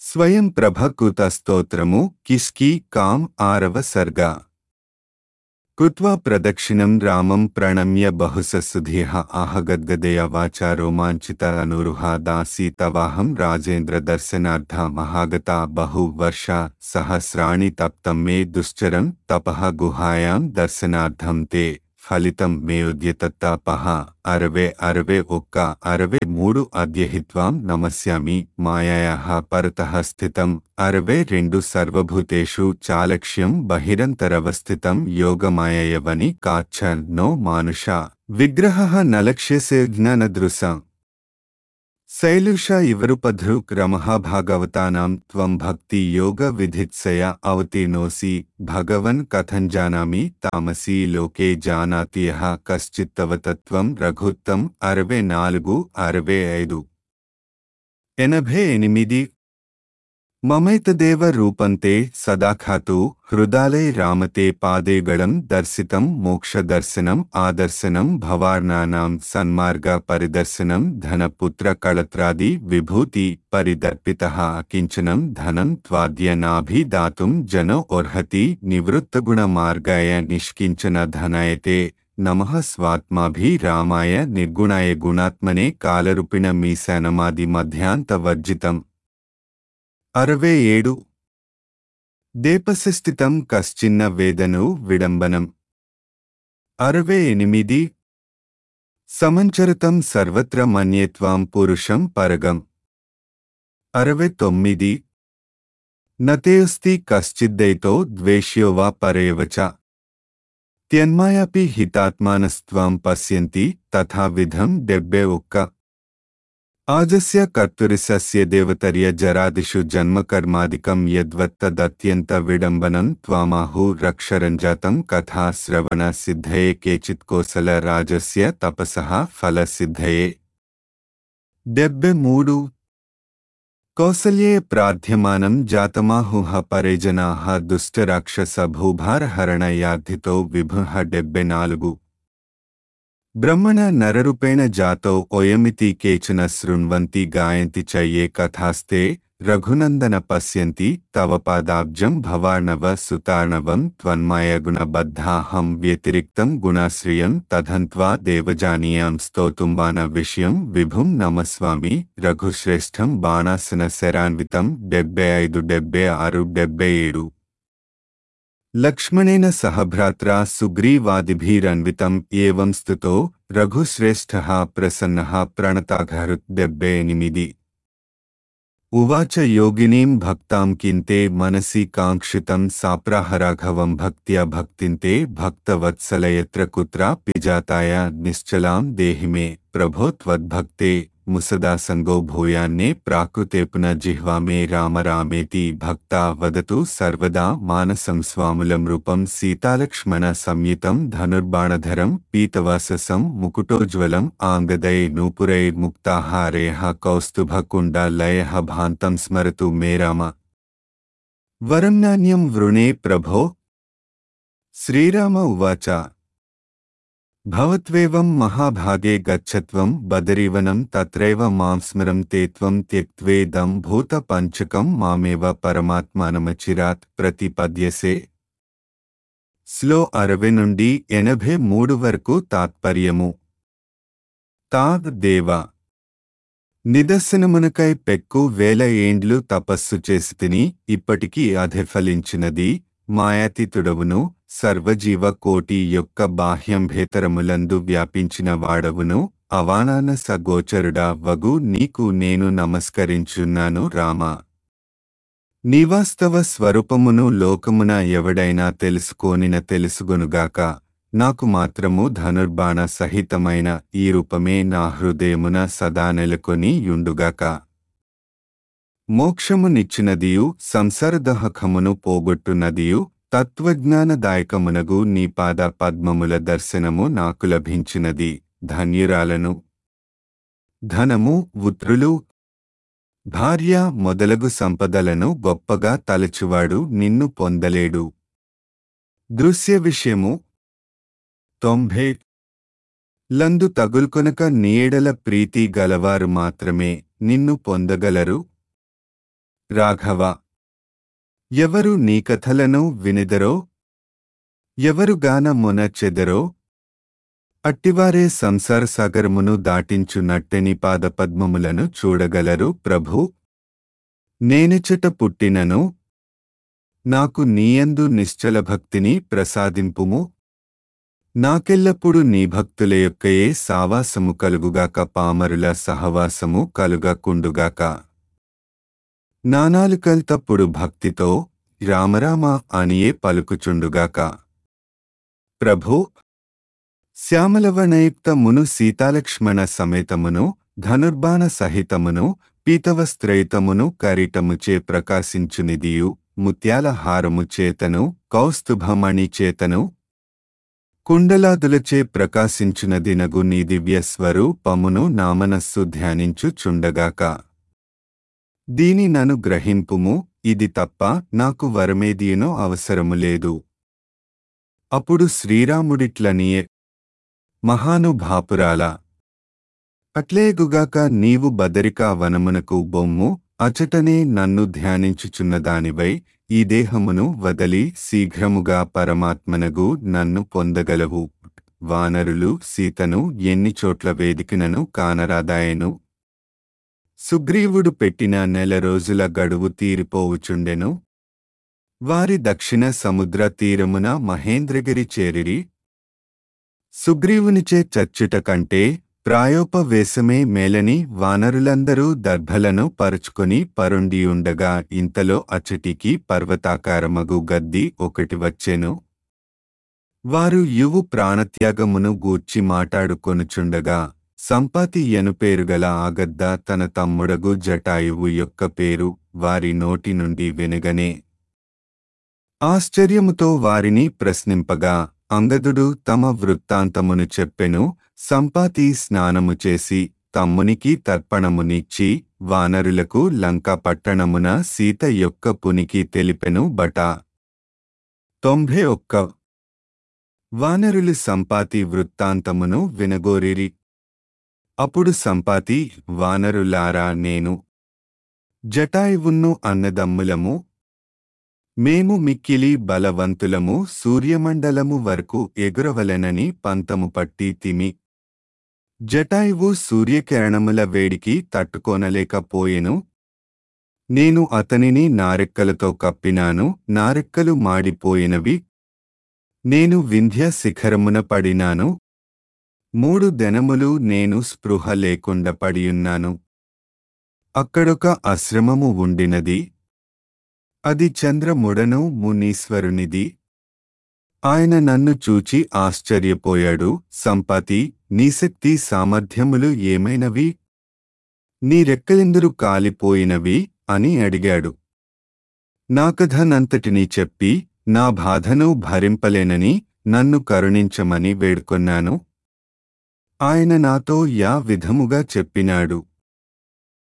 స్వయం ప్రభకృత స్తోత్రము కిష్కి కాం ఆరవ సర్గ కృత్వా ప్రదక్షిణం రామం ప్రణమ్య బహుససుధీహ ఆహగద్గదయ వాచా రోమాంచిత అనురుహ దాసి తవాహం రాజేంద్ర దర్శనార్థ మహాగత బహు వర్ష సహస్రాణి తప్తం మే దుశ్చరం తపః గుహాయాం దర్శనార్థం తే ఫలితం మే ఉద్యతత్తాపహ అరవే అరవే ఒక్క అరవే మూడు అద్యహిత్వాం నమస్యామి మాయాయాః పరతః స్థితం అరవే రెండు సర్వభూతేషు చాలక్ష్యం బహిరంతరవస్థితం యోగమాయయవని కాచ్చ నో మానుష విగ్రహ నలక్ష్యసే జ్ఞానదృశ శైలుష ఇవరుపధృ క్రమః త్వం భక్తి యోగ విధిత్సయ అవతీర్ణోసి భగవన్ కథం జానామి తామసీ లోకే జానాతియః కశ్చిత్తవతత్వం రఘుత్తం అరవై నాలుగు అరవై ఐదు ఎనభై ఎనిమిది మమైతదేవ రూపంతే సదాఖాతు హృదాలై రామతే పాదేగళం దర్శితం మోక్షదర్శనం ఆదర్శనం భవార్ణానాం సన్మార్గ పరిదర్శనం ధనపుత్ర కళత్రాది విభూతి పరిదర్పిత కించనం ధనం త్వాద్య నాభిదాతుం జనో అర్హతి నివృత్తగుణమార్గాయ నిష్కించన ధనాయతే నమః స్వాత్మాభిరామాయ నిర్గుణాయ గుణాత్మనే కాలరూపిణ మీశానమాది మధ్యాంతవర్జితం అరవై ఏడు దేపసస్థితం కశ్చిన్న వేదను విడంబనం అరవై ఎనిమిది సమంచరితం సర్వత్ర మన్యేత్వాం పురుషం పరగం అరవై తొమ్మిది నతేస్తి కశ్చిద్దైతో ద్వేష్యో వా పరేవచ త్యన్మాయాపి హితాత్మానస్త్వాం పశ్యంతి తథావిధం డెబ్బే ఒక్క ఆజస్య కర్తురిసస్య దేవతర్య జరాదిషు జన్మకర్మాదికం యద్వత్తదత్యంత విడంబనం త్వామాహు రక్షరంజాతం కథా శ్రవణ సిద్ధయే కేచిత్ కోసల రాజస్య తపసః ఫల సిద్ధయే డెబ్బె మూడు కౌసల్యే ప్రార్థ్యమానం జాతమాహుహ పరిజనాః దుష్టరాక్షస భూభారహరణయార్థితో విభుః డెబ్బె నాలుగు బ్రహ్మణ నరరూపేణ జాతో ఓయమితి కేచన శృణ్వంతి గాయంతి చ ఏ కథాస్తే రఘునందన పశ్యంతి తవ పాదాబ్జం భవార్ణవ సుతార్ణవం త్వన్మాయగుణబద్ధాహం వ్యతిరిక్తం గుణాశ్రియం తదంత్వా దేవజానీయాం స్తోతుంబాన విషయం విభుం నమస్వామి రఘుశ్రేష్టం బాణాసన శరాన్వితం డెబ్బై ఐదు డెబ్బై ఆరు డెబ్బై ఏడు లక్ష్మణేన సహ భ్రాత్రా సుగ్రీవాదిభిరన్వితం ఏవం స్థుతో రఘుశ్రేష్ఠः ప్రసన్నः ప్రణతాఘరుత్ డెబ్బై ఎనిమిది ఉవాచ యోగినీం భక్తాం కింతే మనసి కాంక్షితం సాప్రాహరాఘవం భక్త్యా భక్తింతే భక్తవత్సలయత్ర కుత్రా పిజాతాయ నిశ్చలాం దేహిమే ప్రభో త్వద్భక్తే ముసదాసంగో భూయాన్నే ప్రాకృతేపున జిహ్వా మే రామ రామేతి భక్తా వదతు సర్వదా మానసం స్వాములం రూపం సీతాలక్ష్మణ సంయుతం ధనుర్బాణధరం పీతవాససం ముకుటోజ్వలం ఆంగదై నూపురైర్ముక్తాహారేహ కౌస్తుభకుండలయ భాంతం స్మరతు మే రామ వరం నాణ్యం వృణే ప్రభో శ్రీరామ ఉవాచ భవత్వేవం మహాభాగే గచ్చత్వం బదరీవనం తత్రైవ మాం స్మరం తే త్వం త్యక్త్వేదం భూత పంచకం మామేవ పరమాత్మానమచిరాత్ ప్రతిపద్యసే స్లో అరవై నుండి ఎనభై మూడు వరకు తాత్పర్యము తాద్ దేవ నిదర్శనమునకై పెక్కు వేల ఏండ్లు తపస్సు చేసి తిని ఇప్పటికీ అధిఫలించినది మాయాతీతుడవును సర్వజీవ కోటి యొక్క బాహ్యం భేతరములందు వ్యాపించిన వాడవును అవానాన సగోచరుడా వగు నీకు నేను నమస్కరించున్నాను రామా నీవాస్తవ స్వరూపమును లోకమున ఎవడైనా తెలుసుకోనిన తెలుసుగొనుగాక నాకు మాత్రము ధనుర్బాణ సహితమైన ఈ రూపమే నా హృదయమున సదా నెలకొని యుండుగాక మోక్షమునిచ్చినదియు సంసారదహకమును పోగొట్టున్నదియు తత్వజ్ఞానదాయకమునగు నీ పాద పద్మముల దర్శనము నాకు లభించినది ధన్యురాలను ధనము ఉత్రులు భార్య మొదలగు సంపదలను గొప్పగా తలచువాడు నిన్ను పొందలేడు దృశ్య విషయము తొంభై లందు తగుల్కొనక నీడల ప్రీతి గలవారు మాత్రమే నిన్ను పొందగలరు రాఘవ ఎవరు నీ కథలను వినిదరో ఎవరుగాన మొన చెదరో అట్టివారే సంసార సాగరమును దాటించునట్టెని పాదపద్మములను చూడగలరు ప్రభు నేనిచట పుట్టినను నాకు నీయందు నిశ్చల భక్తిని ప్రసాదింపుము నాకెల్లప్పుడు నీ భక్తుల యొక్కయే సావాసము కలుగుగాక పామరుల సహవాసము కలుగకుండుగాక నానాలుకల్ తప్పుడు భక్తితో రామరామ అనియే పలుకుచుండుగాక ప్రభు శ్యామలవనయుక్త మును సీతాలక్ష్మణ సమేతమును ధనుర్బాణ సహితమును పీతవస్త్రయుతమును కరిటముచే ప్రకాశించునిదియు ముత్యాల హారము చేతను కౌస్తుభమణి చేతను కుండలాదులచే ప్రకాశించునదినగు నీ దివ్య స్వరూపమును నామనస్సు ధ్యానించుచుండగాక దీని నను గ్రహింపుము ఇది తప్ప నాకు వరమేదియనో అవసరము లేదు అప్పుడు శ్రీరాముడిట్లనియే మహానుభాపురాల అట్లేగుగాక నీవు బదరికా వనమునకు బొమ్ము అచటనే నన్ను ధ్యానించుచున్నదానివై ఈ దేహమును వదలి శీఘ్రముగా పరమాత్మనగు నన్ను పొందగలవు వానరులు సీతను ఎన్ని చోట్ల వేదికనను కానరాదాయను సుగ్రీవుడు పెట్టిన నెల రోజుల గడువు తీరిపోవుచుండెను వారి దక్షిణ సముద్ర తీరమున మహేంద్రగిరి చేరిరి సుగ్రీవునిచే చచ్చుట కంటే ప్రాయోపవేశమే మేలని వానరులందరూ దర్భలను పరుచుకొని పరుండియుండగా ఇంతలో అచ్చటికి పర్వతాకారమగు గద్ది ఒకటి వచ్చెను వారు యువు ప్రాణత్యాగమును గూర్చి మాటాడుకొనుచుండగా సంపాతి ఎనుపేరుగల ఆగద్ద తన తమ్ముడగు జటాయువు యొక్క పేరు వారి నోటి నుండి వినగనే ఆశ్చర్యముతో వారిని ప్రశ్నింపగా అంగదుడు తమ వృత్తాంతమును చెప్పెను సంపాతి స్నానము చేసి తమ్మునికి తర్పణమునిచ్చి వానరులకు లంక పట్టణమున సీత యొక్క పునికి తెలిపెను బట తొంభై ఒక్క వానరులు సంపాతి వృత్తాంతమును వినగోరిరి అప్పుడు సంపాతి వానరులారా నేను జటాయువున్ను అన్నదమ్ములము మేము మిక్కిలి బలవంతులము సూర్యమండలము వరకు ఎగురవలెనని పంతము పట్టి తిమి జటాయువు సూర్యకిరణముల వేడికి తట్టుకోనలేకపోయెను నేను అతనిని నారెక్కలతో కప్పినాను నారెక్కలు మాడిపోయినవి నేను వింధ్య శిఖరమున పడినాను మూడు దినములు నేను స్పృహ లేకుండా పడియున్నాను అక్కడొక ఆశ్రమము ఉండినది అది చంద్రముడను మునీశ్వరునిది ఆయన నన్ను చూచి ఆశ్చర్యపోయాడు సంపతి నీ శక్తి సామర్థ్యములు ఏమైనవి నీ రెక్కలెందురు కాలిపోయినవి అని అడిగాడు నా కథనంతటినీ చెప్పి నా బాధను భరింపలేనని నన్ను కరుణించమని వేడుకొన్నాను ఆయన నాతో యా విధముగా చెప్పినాడు